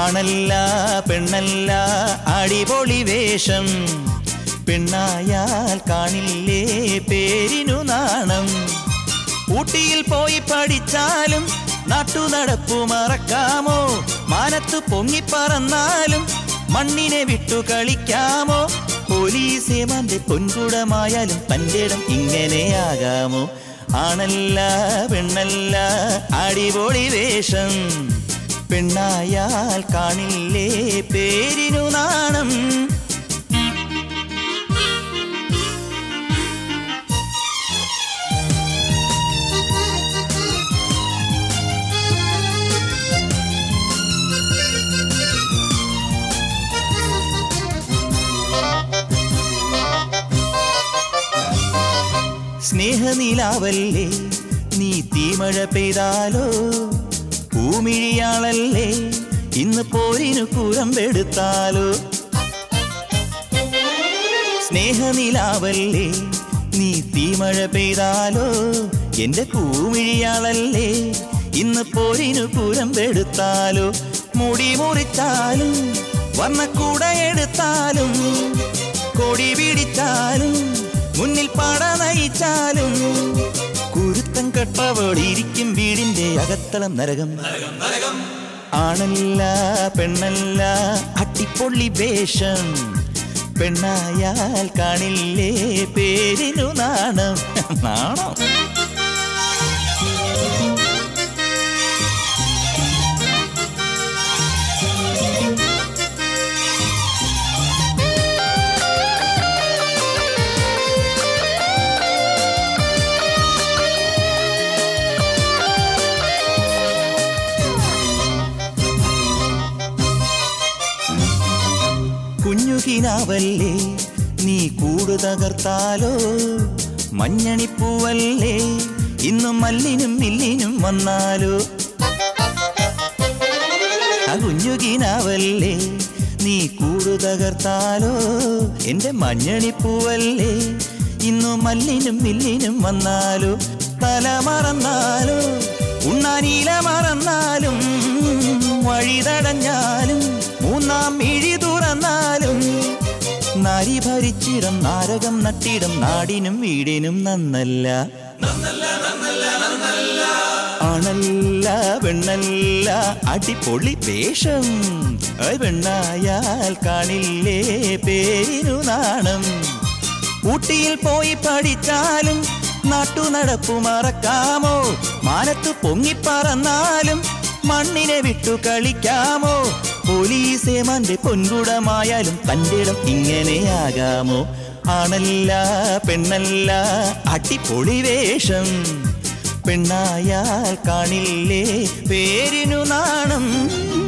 ആണല്ല പെണ്ണല്ല അടിപൊളി വേഷം പെണ്ണായാൽ കാണില്ലേ പേരിനു നാണം ഊട്ടിയിൽ പോയി പഠിച്ചാലും നാട്ടുനടപ്പു മറക്കാമോ മാനത്ത് പൊങ്ങിപ്പറന്നാലും മണ്ണിനെ വിട്ടു കളിക്കാമോ പോലീസേമാന്റെ പൊൻകുടമായാലും തൻ്റെ ഇടം ഇങ്ങനെയാകാമോ ആണല്ല പെണ്ണല്ല അടിപൊളി വേഷം പെണ്ണായാൽ കാണില്ലേ പേരിനു നാണം സ്നേഹനിലാവല്ലേ നീ തീമഴ പെയ്താലോ പൂമിഴിയാളല്ലേ ഇന്ന് പോരിനു കൂരമ്പെടുത്താലോ സ്നേഹനിലാവല്ലേ നീ തീമഴ പെയ്താലോ എന്റെ പൂമിഴിയാളല്ലേ ഇന്ന് പോരിനു കൂരമ്പെടുത്താലോ മുടി മുറിച്ചാലും വർണ്ണക്കൂട എടുത്താലും കൊടി പിടിച്ചാലും മുന്നിൽ പാട നയിച്ചാലും കുരുത്തം കെട്ടവളിരിക്കും വീടിന്റെ അകത്തളം നരകം ആണല്ല പെണ്ണല്ല അട്ടിപ്പൊള്ളി വേഷം പെണ്ണായാൽ കാണില്ലേ പേരിനു നാണം നാണം കുഞ്ഞുകിനാവല്ലേ നീ കൂട് തകർത്താലോ മഞ്ഞണിപ്പൂവല്ലേ ഇന്നും മല്ലിനും മില്ലിനും വന്നാലോ ആ കുഞ്ഞുകിനാവല്ലേ നീ കൂട് തകർത്താലോ എന്റെ മഞ്ഞണിപ്പൂവല്ലേ ഇന്നു മല്ലിനും മില്ലിനും വന്നാലോ തല മറന്നാലോ ഉണ്ണാനീല മറന്നാലും വഴി തടഞ്ഞാലും മൂന്നാം മിഴി തുറന്നാലും നാരി ഭരിച്ചിടം നാരകം നട്ടിടം നാടിനും വീടിനും നന്നല്ല ആണല്ല പെണ്ണല്ല അടിപൊളി വേഷം ഐ പെണ്ണായാൽ കാണില്ലേ പേരിനു നാണം ഊട്ടിയിൽ പോയി പഠിച്ചാലും നാട്ടുനടപ്പു മറക്കാമോ മാനത്ത് പൊങ്ങിപ്പറന്നാലും മണ്ണിനെ വിട്ടു കളിക്കാമോ പോലീസേമാന്റെ പൊൻകുടമായാലും തൻ്റെ ഇടം ഇങ്ങനെയാകാമോ ആണല്ല പെണ്ണല്ല അടിപൊളി വേഷം പെണ്ണായാൽ കാണില്ലേ പേരിനു നാണം